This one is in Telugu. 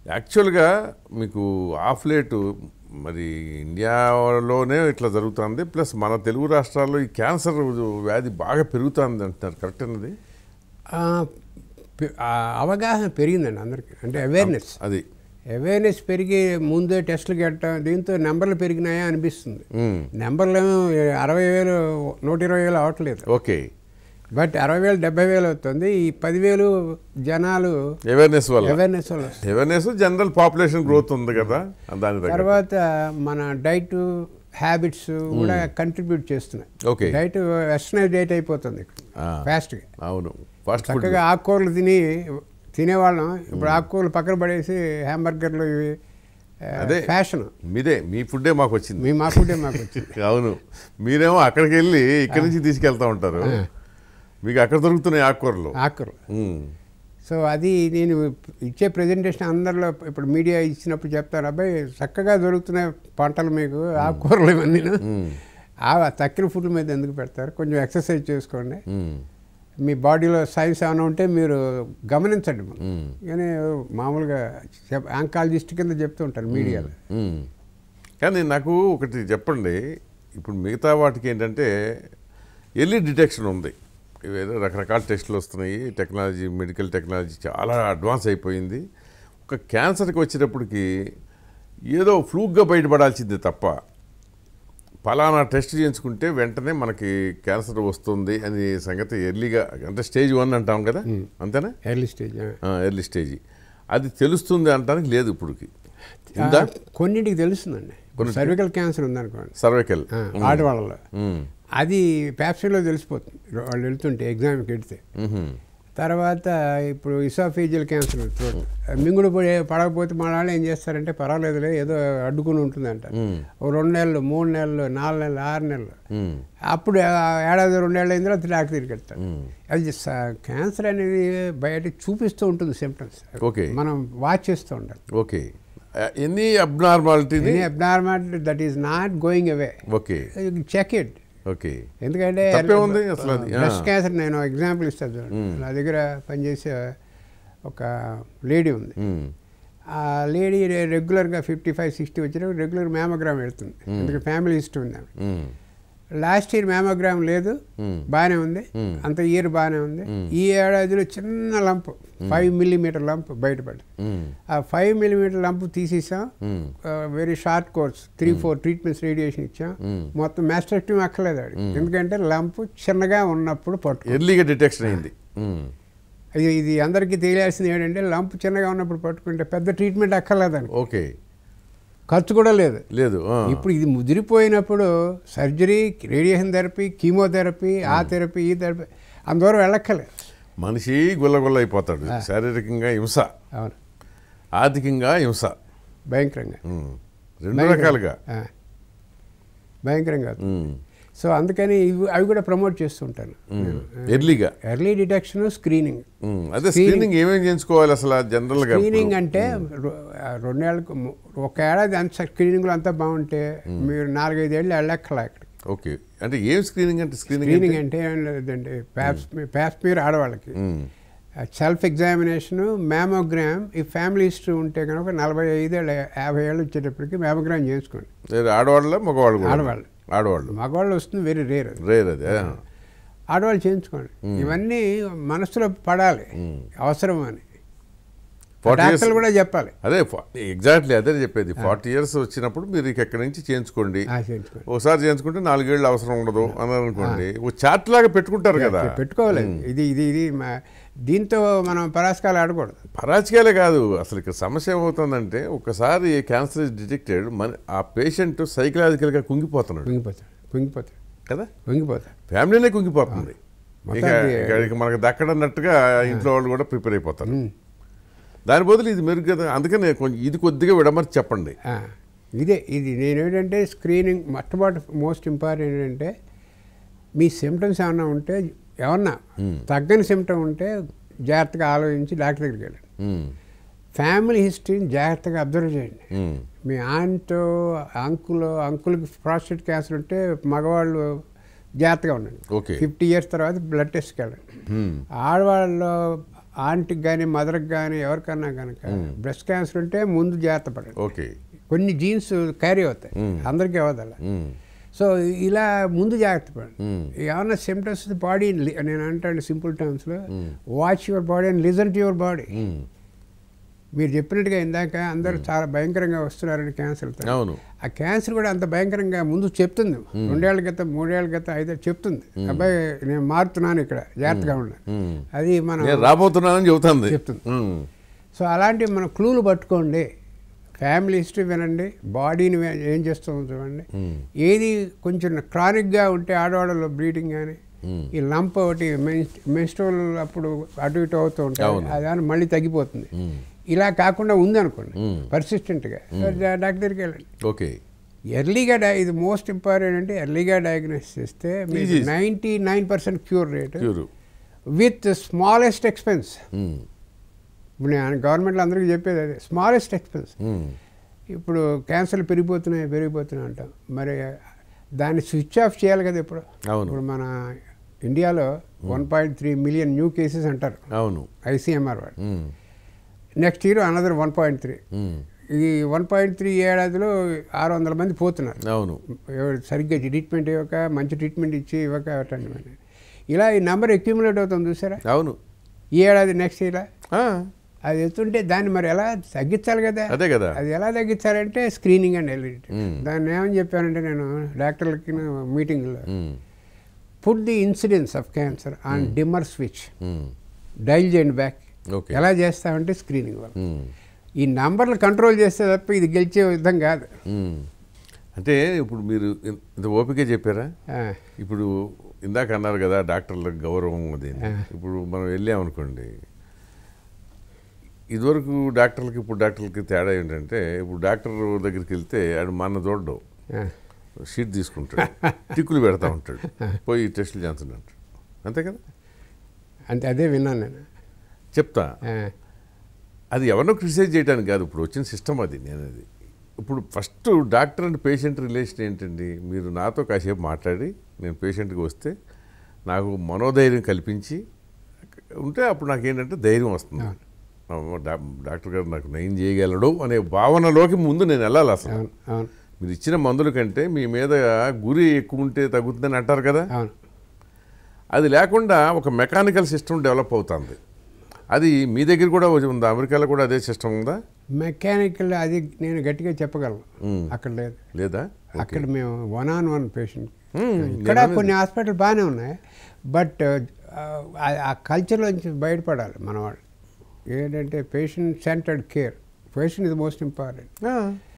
యాక్చువల్గా మీకు ఆఫ్ లేట్ మరి ఇండియాలోనే ఇట్లా జరుగుతుంది ప్లస్ మన తెలుగు రాష్ట్రాల్లో ఈ క్యాన్సర్ వ్యాధి బాగా పెరుగుతుంది అంటున్నారు కరెక్ట్ అన్నది ఆ, పె- ఆ అవగాహన పెరిగిందండి అందరికీ అంటే అవేర్నెస్ అది అవేర్నెస్ పెరిగి ముందే టెస్టులు కట్టడం దీంతో నెంబర్లు పెరిగినాయా అనిపిస్తుంది మ్మ్. నెంబర్లు ఏమో అరవై వేలు నూట ఇరవై వేలు అవట్లేదు ఓకే బట్ అరవై వేలు డెబ్బై వేలు అవుతుంది ఈ పదివేలు జనాలు అవేర్నెస్ వల్ల అవేర్నెస్ వల్ల వస్తుంది. అవేర్నెస్ జనరల్ పాపులేషన్ గ్రోత్ ఉంది కదా దాని దగ్గర తర్వాత మన డైట్ హ్యాబిట్స్ కూడా కంట్రిబ్యూట్ చేస్తున్నాయి ఓకే డైట్ వెస్టర్నైజ్ డైట్ అయిపోతుంది ఆ. ఫాస్ట్గా అవును ఫాస్ట్ ఫుడ్ చక్కగా ఆకుకూరలు తిని తినేవాళ్ళం ఇప్పుడు ఆకుకూరలు పక్కన పడేసి హ్యాంబర్గర్లు ఇవి అదే. ఫ్యాషన్ మీదే మీ ఫుడ్డే మాకు వచ్చింది మీ మా ఫుడే మాకు వచ్చింది అవును మీరేమో అక్కడికి వెళ్ళి ఇక్కడి నుంచి తీసుకెళ్తా ఉంటారు మీకు అక్కడ దొరుకుతున్నాయి ఆకుకూరలు ఆకుకూరలు ఉమ్. సో అది నేను ఇచ్చే ప్రజెంటేషన్ అందరిలో ఇప్పుడు మీడియా ఇచ్చినప్పుడు చెప్తారు అబ్బాయి చక్కగా దొరుకుతున్నాయి పంటలు మీకు ఆకుకూరలు ఇవన్నీ ఆ తక్కిన ఫుడ్ మీద ఎందుకు పెడతారు కొంచెం ఎక్సర్సైజ్ చేసుకోండి ఉమ్. మీ బాడీలో సైన్స్ ఏమైనా ఉంటే మీరు గమనించండి మనం. ఉమ్. కానీ మామూలుగా చెప్ ఆంకాలజిస్ట్ కింద చెప్తూ ఉంటారు మీడియాలో ఉమ్. కానీ నాకు ఒకటి చెప్పండి ఇప్పుడు మిగతా వాటికి ఏంటంటే ఎర్లీ డిటెక్షన్ ఉంది ఇవేదో రకరకాల టెస్టులు వస్తున్నాయి టెక్నాలజీ మెడికల్ టెక్నాలజీ చాలా అడ్వాన్స్ అయిపోయింది ఒక క్యాన్సర్కి వచ్చేటప్పటికి ఏదో ఫ్లూక్గా బయటపడాల్సిందే తప్ప ఫలానా టెస్ట్ చేయించుకుంటే వెంటనే మనకి క్యాన్సర్ వస్తుంది అనే సంగతి ఎర్లీగా అంటే స్టేజ్ వన్ అంటాం కదా అంతేనా ఎర్లీ స్టేజ్ ఎర్లీ స్టేజ్ అది తెలుస్తుంది అంటానికి లేదు ఇప్పుడుకి ఉందా కొన్నింటికి తెలుస్తుందండి సర్వికల్ క్యాన్సర్ ఉందనుకోండి సర్వైకల్ ఆ, ఆడవాళ్ళలో అది ప్యాప్సీలో తెలిసిపోతుంది వాళ్ళు వెళ్తుంటే ఎగ్జామ్కి వెళ్తే తర్వాత ఇప్పుడు ఇసాఫీజియల్ క్యాన్సర్ థ్రోట్ మింగుడు పడే పడకపోతే మన వాళ్ళు ఏం చేస్తారంటే పర్వాలేదులే ఏదో అడ్డుకుని ఉంటుందంట ఓ రెండు నెలలు మూడు నెలలు నాలుగు నెలలు ఆరు నెలలు అప్పుడు ఆ ఏడాది రెండేళ్ళు అయిన తర్వాత డాక్టర్ దగ్గరికి వెళ్తారు అది క్యాన్సర్ అనేది బయట చూపిస్తూ ఉంటుంది సిమ్టమ్స్ Okay. మనం వాచ్ చేస్తూ ఉండాలి ఓకే ఎనీ అబ్నార్మాలిటీని any abnormality that is not going away okay check it okay ఎందుకంటే తప్పే ఉంది అసలు అది. బ్రెస్ట్ ఆ. క్యాన్సర్ నేను ఎగ్జాంపుల్ ఇస్తాను చూడండి నా దగ్గర పనిచేసే ఒక లేడీ ఉంది ఆ లేడీ రెగ్యులర్గా ఫిఫ్టీ ఫైవ్ సిక్స్టీ వచ్చినప్పుడు రెగ్యులర్ మ్యామోగ్రామ్ వెళ్తుంది ఎందుకంటే ఫ్యామిలీ హిస్టరీ ఉంది ఆమె లాస్ట్ ఇయర్ మ్యామోగ్రామ్ లేదు బాగానే ఉంది అంత ఇయర్ బాగానే ఉంది ఈ ఏడాదిలో చిన్న లంప్ ఫైవ్ మిల్లీమీటర్ లంప్ బయటపడింది ఆ ఫైవ్ మిల్లీమీటర్ లంప్ తీసేసాం very short course three four treatments radiation ఇచ్చాం మొత్తం మ్యాస్ట్రెక్టమీ అక్కర్లేదు ఆవిడ ఎందుకంటే లంప్ చిన్నగా ఉన్నప్పుడు పట్టు ఎర్లీగా డిటెక్షన్ అయింది ఉమ్. ఇది ఇది అందరికీ తెలియాల్సింది ఏంటంటే లంప్ చిన్నగా ఉన్నప్పుడు పట్టుకుంటే పెద్ద ట్రీట్మెంట్ అక్కర్లేదండి ఓకే ఖర్చు కూడా లేదు లేదు ఆ. ఇప్పుడు ఇది ముదిరిపోయినప్పుడు సర్జరీ రేడియేషన్ థెరపీ కీమోథెరపీ ఆ థెరపీ ఈ థెరపీ అందరూ వెళ్ళక్కర్లేదు మనిషి గుల్లగుల్ల అయిపోతాడు శారీరకంగా హింస అవును ఆర్థికంగా హింస భయంకరంగా ఉమ్. రెండు రకాలుగా ఆ. భయంకరంగా అవుతుంది. ఉమ్. సో అందుకని ఇవి అవి కూడా ప్రమోట్ చేస్తుంటాను ఎర్లీగా ఎర్లీ డిటెక్షన్ స్క్రీనింగ్ ఉమ్. అదే స్క్రీనింగ్ ఏమేమి చేయించుకోవాలి అసలు జనరల్గా స్క్రీనింగ్ అంటే రొ- ఆ రెండేళ్ళకు ము- ఒక ఏడాది అంత స్క్రీనింగ్లో అంతా బాగుంటే మీరు నాలుగైదేళ్ళు వెళ్ళక్కల ఇక్కడ ఓకే అంటే ఏం స్క్రీనింగ్ అంటే స్క్రీనింగ్ స్క్రీనింగ్ అంటే ఏం లేదండి ప్యాప్స్ ప్యాప్స్మీర్ ఆడవాళ్ళకి సెల్ఫ్ ఎగ్జామినేషన్ మ్యామోగ్రామ్ ఈ ఫ్యామిలీ హిస్టరీ ఉంటే కనుక నలభై ఐదేళ్ళు యాభై ఏళ్ళు వచ్చేటప్పటికి మ్యామోగ్రామ్ చేసుకోండి ఆడవాళ్ళ మగవాళ్ళు కూడా ఆడవాళ్ళు. ఆడవాళ్ళు మగవాళ్ళు వస్తుంది వెరీ రేర్ అది రేర్ అది ఆ. ఆడవాళ్ళు చేయించుకోండి ఇవన్నీ మనసులో పడాలి అవసరం అని Forty years- డాక్టర్లు కూడా చెప్పాలి అదే ఎగ్జాక్ట్లీ అదే చెప్పేది ఫార్టీ ఇయర్స్ వచ్చినప్పుడు మీరు ఇక ఎక్కడి నుంచి చేయించుకోండి ఆ, చేయించుకోండి ఒకసారి చేయించుకుంటే నాలుగేళ్ళు అవసరం ఉండదు అని అనుకోండి ఓ చార్ట్ లాగా పెట్టుకుంటారు కదా పెట్టుకోవాలి ఇది ఇది ఇది మా- దీంతో మనం పరాస్కాలు ఆడకూడదు పరాజకాలే కాదు అసలు ఇక్కడ సమస్య ఏమవుతుందంటే ఒకసారి క్యాన్సర్ ఇస్ డిటెక్టెడ్ మన ఆ పేషెంట్ సైకలాజికల్గా కుంగిపోతున్నాడు కుంగిపోతాడు కుంగిపోతాడు కదా కుంగిపోతాడు ఫ్యామిలీనే కుంగిపోతుంది మొత్తం ఇక అది- ఇక ఇక మనకు దక్కడన్నట్టుగా ఇంట్లో వాళ్ళు కూడా ప్రిపేర్ అయిపోతారు దాని బదులు ఇది మెరుగ్గా అందుకనే కొంచెం ఇది కొద్దిగా విడమర్చి చెప్పండి ఆ, ఇదే ఇది నేను ఏంటంటే స్క్రీనింగ్ మొట్టమొదటి మోస్ట్ ఇంపార్టెంట్ ఏంటంటే మీ సిమ్టమ్స్ ఏమన్నా ఉంటే ఏమన్నా తగ్గని సిమ్టమ్ ఉంటే జాగ్రత్తగా ఆలోచించి డాక్టర్ దగ్గరికి వెళ్ళండి ఉమ్, ఫ్యామిలీ హిస్టరీని జాగ్రత్తగా అబ్జర్వ్ చేయండి ఉమ్, మీ ఆంట్ అంకుల్ అంకుల్కి ప్రాస్టేట్ క్యాన్సర్ ఉంటే మగవాళ్ళు జాగ్రత్తగా ఉండండి ఓకే ఫిఫ్టీ ఇయర్స్ తర్వాత బ్లడ్ టెస్ట్కి వెళ్ళండి ఉమ్, ఆడవాళ్ళలో ఆంటీకి కానీ మదర్కి కానీ ఎవరికన్నా కనుక బ్రెస్ట్ క్యాన్సర్ ఉంటే ముందు జాగ్రత్త పడండి ఓకే కొన్ని జీన్స్ క్యారీ అవుతాయి మ్మ్. అందరికీ అవ్వదు అలా ఉమ్, సో ఇలా ముందు జాగ్రత్త పడండి మ్మ్. ఏమన్నా సిమ్టమ్స్ బాడీ నేను అంటాను సింపుల్ టర్మ్స్లో watch your body and listen to your body um, మీరు చెప్పినట్టుగా ఇందాక అందరూ చాలా భయంకరంగా వస్తున్నారని క్యాన్సర్ అవును ఆ క్యాన్సర్ కూడా అంత భయంకరంగా ముందు చెప్తుంది రెండేళ్ల క్రితం మూడేళ్ల క్రితం అయితే చెప్తుంది అబ్బాయి నేను మారుతున్నాను ఇక్కడ జాగ్రత్తగా ఉండాలి ఉమ్. అది మనం నేను రాబోతున్నానని చెబుతుంది చెప్తుంది. ఉమ్, సో అలాంటి మన క్లూలు పట్టుకోండి ఫ్యామిలీ హిస్టరీ వినండి బాడీని వే- ఏం చేస్తుందో చూడండి ఉమ్, ఏది కొంచెం క్రానిక్గా ఉంటే ఆడవాళ్ళలో బ్లీడింగ్ కానీ ఉమ్. ఈ లంప్ ఒకటి మెన్స్ట్రోల్ అప్పుడు అటు ఇటు అవుతూ ఉంటాయి అవును. అది మళ్ళీ తగ్గిపోతుంది ఉమ్, ఇలా కాకుండా ఉందనుకోండి మ్మ్. పర్సిస్టెంట్గా డాక్టర్ దగ్గరికి వెళ్ళండి ఓకే ఎర్లీగా డై ఇది మోస్ట్ ఇంపార్టెంట్ అంటే ఎర్లీగా డయాగ్నోస్ చేస్తే Easy. Ninety nine percent cure rate cure with smallest expense um, ఇప్పుడు నేను గవర్నమెంట్లో అందరికీ చెప్పేది అదే స్మాలెస్ట్ ఎక్స్పెన్స్ ఉమ్, ఇప్పుడు క్యాన్సర్లు పెరిగిపోతున్నాయి పెరిగిపోతున్నాయి అంటాం మరి దాన్ని స్విచ్ ఆఫ్ చేయాలి కదా ఇప్పుడు అవును. ఇప్పుడు మన ఇండియాలో one point three million new cases అంటారు అవును ఐసీఎంఆర్ వాళ్ళు um, next year another one point three um, ఈ వన్ పాయింట్ త్రీ ఏడాదిలో ఆరు వందల మంది పోతున్నారు అవును ఎవరు సరిగ్గా ట్రీట్మెంట్ ఇవ్వక మంచి ట్రీట్మెంట్ ఇచ్చి ఇవ్వక అట్లాంటివన్నీ ఇలా ఈ నెంబర్ అక్యూములేట్ అవుతుంది చూసారా అవును ఈ ఏడాది నెక్స్ట్ ఇలా ఆ, అది ఎత్తుంటే దాన్ని మరి ఎలా తగ్గించాలి కదా అదే కదా అది ఎలా తగ్గించాలంటే స్క్రీనింగ్ అండ్ ఎలిజిబిలిటీ మ్మ్. దాన్ని ఏమని చెప్పానంటే నేను డాక్టర్లకి మీటింగ్లో um, put the incidence of cancer on dimmer switch um, dial చేయండి బ్యాక్ ఓకే ఎలా చేస్తామంటే స్క్రీనింగ్ వల్ల ఉమ్, ఈ నంబర్లు కంట్రోల్ చేస్తే తప్ప ఇది గెలిచే విధం కాదు ఉమ్. అంటే ఇప్పుడు మీరు ఇన్- ఇంత ఓపిక చెప్పారా ఆ, ఇప్పుడు ఇందాక అన్నారు కదా డాక్టర్లకు గౌరవం అది అని. ఇప్పుడు మనం వెళ్ళామనుకోండి ఇదివరకు డాక్టర్లకి ఇప్పుడు డాక్టర్లకి తేడా ఏంటంటే ఇప్పుడు డాక్టర్ దగ్గరికి వెళ్తే ఆడు మన చూడడం ఆ, షీట్ తీసుకుంటాడు టిక్కులు పెడతా ఉంటాడు పోయి టెస్టులు చేస్తాడు అంటాడు అంతే కదా అంతే అదే విన్నాను నేను చెప్తా ఆ, అది ఎవరినో క్రిటిసైజ్ చేయడానికి కాదు ఇప్పుడు వచ్చిన సిస్టమ్ అది నేను అది ఇప్పుడు first doctor and patient relation ఏంటండి మీరు నాతో కాసేపు మాట్లాడి నేను పేషెంట్కి వస్తే నాకు మనోధైర్యం కల్పించి ఉంటే అప్పుడు నాకేంటంటే ధైర్యం వస్తుంది అమ్మో, డా- డాక్టర్ గారు నాకు నయం చేయగలడు అనే భావనలోకి ముందు నేను వెళ్ళాలి అసలు అవును అవును మీరు ఇచ్చిన మందుల కంటే మీ మీద గురి ఎక్కువ ఉంటే తగ్గుతుందని అంటారు కదా అవును అది లేకుండా ఒక మెకానికల్ సిస్టమ్ డెవలప్ అవుతుంది అది మీ దగ్గర కూడా ఉందా అమెరికాలో కూడా అదే సిస్టమ్ ఉందా మెకానికల్ అది నేను గట్టిగా చెప్పగలను మ్మ్. అక్కడ లేదు లేదా అక్కడ మేము one on one patient hmm. ఇక్కడ కొన్ని హాస్పిటల్ బాగానే ఉన్నాయి బట్ ఆ కల్చర్లోంచి బయటపడాలి మనవాళ్ళు ఏంటంటే patient centred care patient is most important ఆ,